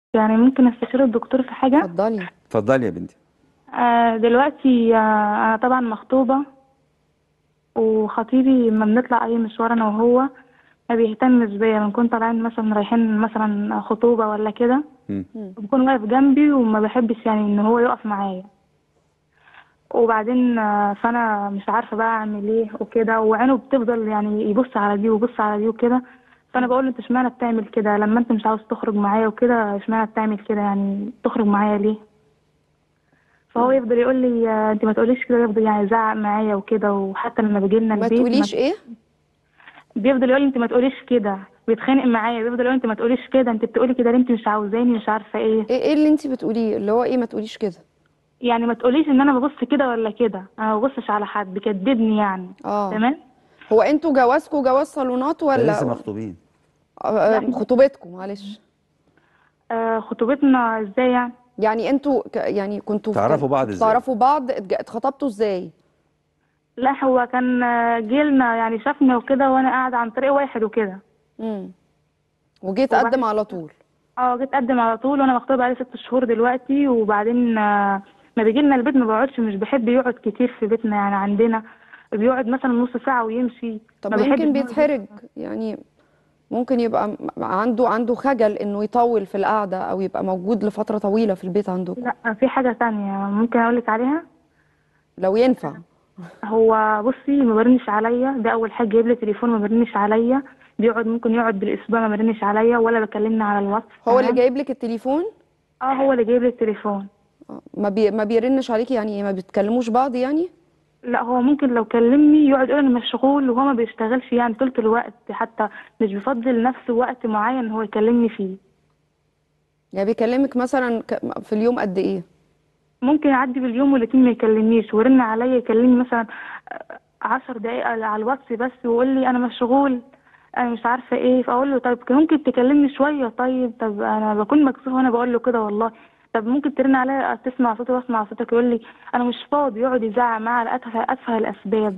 يعني ممكن استشير الدكتور في حاجة اتفضلي اتفضلي يا بنتي آه دلوقتي آه انا طبعا مخطوبة وخطيبي لما بنطلع اي مشوار انا وهو ما بيهتمش بيا بنكون طالعين مثلا رايحين مثلا خطوبة ولا كده مم. بيكون واقف جنبي وما بحبش يعني ان هو يقف معايا وبعدين آه، فانا مش عارفه بقى اعمل ايه وكده وعينه بتفضل يعني يبص على دي ويبص على دي وكده فانا بقول له انت اشمعنى بتعمل كده لما انت مش عاوز تخرج معايا وكده اشمعنى بتعمل كده يعني تخرج معايا ليه فهو يفضل يقول لي آه، انت ما تقوليش كده يفضل يعني يزعق معايا وكده وحتى لما بيجي لنا ما البيت تقوليش ايه بيفضل يقول لي انت ما تقوليش كده بيتخانق معايا بيفضل يقول انت ما تقوليش كده انت بتقولي كده ليه انت مش عاوزاني مش عارفه ايه ايه ايه اللي انت بتقوليه اللي هو ايه ما تقوليش كده يعني ما تقوليش ان انا ببص كده ولا كده انا ما ببصش على حد بيكدبني يعني اه تمام هو انتوا جوازكوا جواز صالونات ده ولا لسه مخطوبين آه، آه، خطوبتكم معلش آه خطوبتنا ازاي يعني يعني انتوا ك... يعني كنتوا تعرفوا بعض كنتوا ازاي؟ تعرفوا بعض اتج- اتخطبتوا ازاي لا هو كان آه، جيلنا يعني شافني وكده وانا قاعده عن طريق واحد وكده امم وجيت وبعد- اقدم على طول اه جيت اقدم على طول وانا مخطوبه بقالي ست شهور دلوقتي وبعدين آه ما بيجي لنا البيت ما بيقعدش مش بيحب يقعد كتير في بيتنا يعني عندنا بيقعد مثلا نص ساعه ويمشي طب ما ما بيحبش يمكن إن هو بيتحرج يعني ممكن يبقى م- عنده عنده خجل انه يطول في القعده او يبقى موجود لفتره طويله في البيت عندكم لا في حاجه تانية ممكن اقول لك عليها لو ينفع هو بصي ما بيرنش عليا ده اول حاجه جايب لي تليفون ما بيرنش عليا بيقعد ممكن يقعد بالاسبوع ما بيرنش عليا ولا بيكلمني على الواتس هو اللي تمام؟ جايب لك التليفون اه هو اللي جايب لي التليفون آه، ما بي... ما بيرنش عليكي يعني ما بتكلموش بعض يعني لا هو ممكن لو كلمني يقعد يقول انا مشغول وهو ما بيشتغلش يعني طول الوقت حتى مش بيفضل نفسه وقت معين هو يكلمني فيه يعني بيكلمك مثلا ك... في اليوم قد ايه ممكن يعدي باليوم والاتنين ما يكلمنيش ويرن عليا يكلمني مثلا آه، عشر دقايق على الواتس بس ويقول لي انا مشغول انا مش عارفه ايه فاقول له طيب كان ممكن تكلمني شويه طيب طب انا بكون مكسوفه وانا بقول له كده والله طب ممكن ترن عليا تسمع صوتي واسمع صوتك يقول لي انا مش فاضي يقعد يزعق معايا على اتفه اتفه الاسباب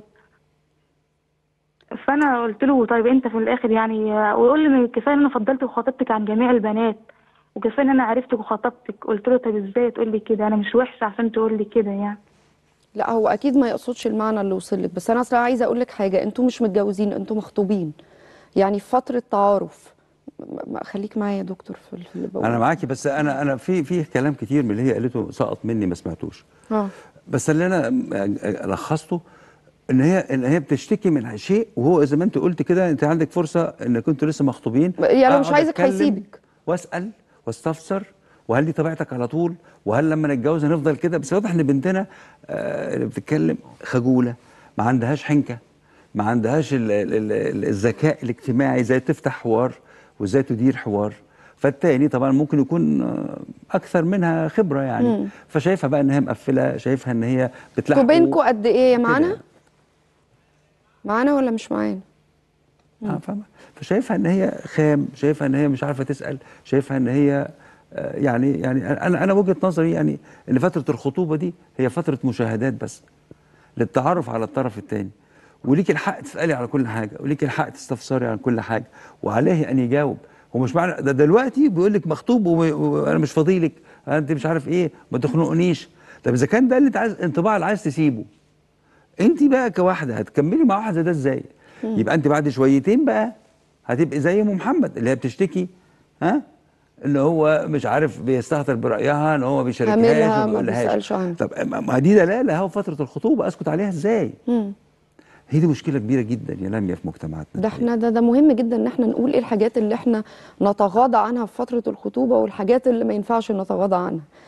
فانا قلت له طيب انت في الاخر يعني ويقول لي كفايه ان انا فضلت وخطبتك عن جميع البنات وكفايه ان انا عرفتك وخطبتك قلت له طب ازاي تقول لي كده انا مش وحشه عشان تقول لي كده يعني لا هو اكيد ما يقصدش المعنى اللي وصل لك بس انا اصلا عايزه اقول لك حاجه انتوا مش متجوزين انتوا مخطوبين يعني في فتره تعارف م- م- خليك معايا يا دكتور في ال- في اللي بقوله انا معاكي بس انا انا في في كلام كتير من اللي هي قالته سقط مني ما سمعتوش اه بس اللي انا لخصته ان هي ان هي بتشتكي من شيء وهو زي ما انت قلت كده انت عندك فرصه انك كنتوا لسه مخطوبين يعني لو مش أقعد عايزك أتكلم هيسيبك. واسال واستفسر وهل دي طبيعتك على طول وهل لما نتجوز هنفضل كده بس واضح ان بنتنا آه، اللي بتتكلم خجوله ما عندهاش حنكه ما عندهاش ال- ال- ال- الذكاء الاجتماعي ازاي تفتح حوار وازاي تدير حوار فالتاني طبعا ممكن يكون آه، اكثر منها خبره يعني فشايفها بقى ان هي مقفله شايفها ان هي بتلحق انتوا بينكوا قد ايه كده معانا يعني. معانا ولا مش معانا اه فاهمة فشايفها ان هي خام شايفها ان هي مش عارفه تسال شايفها ان هي آه، يعني يعني انا انا وجهه نظري يعني ان فتره الخطوبه دي هي فتره مشاهدات بس للتعرف على الطرف الثاني وليك الحق تسالي على كل حاجه وليك الحق تستفسري عن كل حاجه وعليه ان يجاوب هو مش معنى ده دلوقتي بيقول لك مخطوب وم- وانا مش فاضيلك انت مش عارف ايه ما تخنقنيش طب اذا كان ده اللي انت عايز انطباع اللي عايز تسيبه انت بقى كواحده هتكملي مع واحد زي ده ازاي يبقى انت بعد شويتين بقى هتبقي زي ام محمد اللي هي بتشتكي ها ان هو مش عارف بيستهتر برايها ان هو ما بيشاركهاش عاملها وما ما بيقولهاش. بيسألش عنها. طب ما- ما دي دلاله اهو فتره الخطوبه اسكت عليها ازاي مم. هي دي مشكله كبيره جدا يا لميا في مجتمعاتنا ده احنا ده ده مهم جدا ان احنا نقول ايه الحاجات اللي احنا نتغاضى عنها في فتره الخطوبه والحاجات اللي ما ينفعش نتغاضى عنها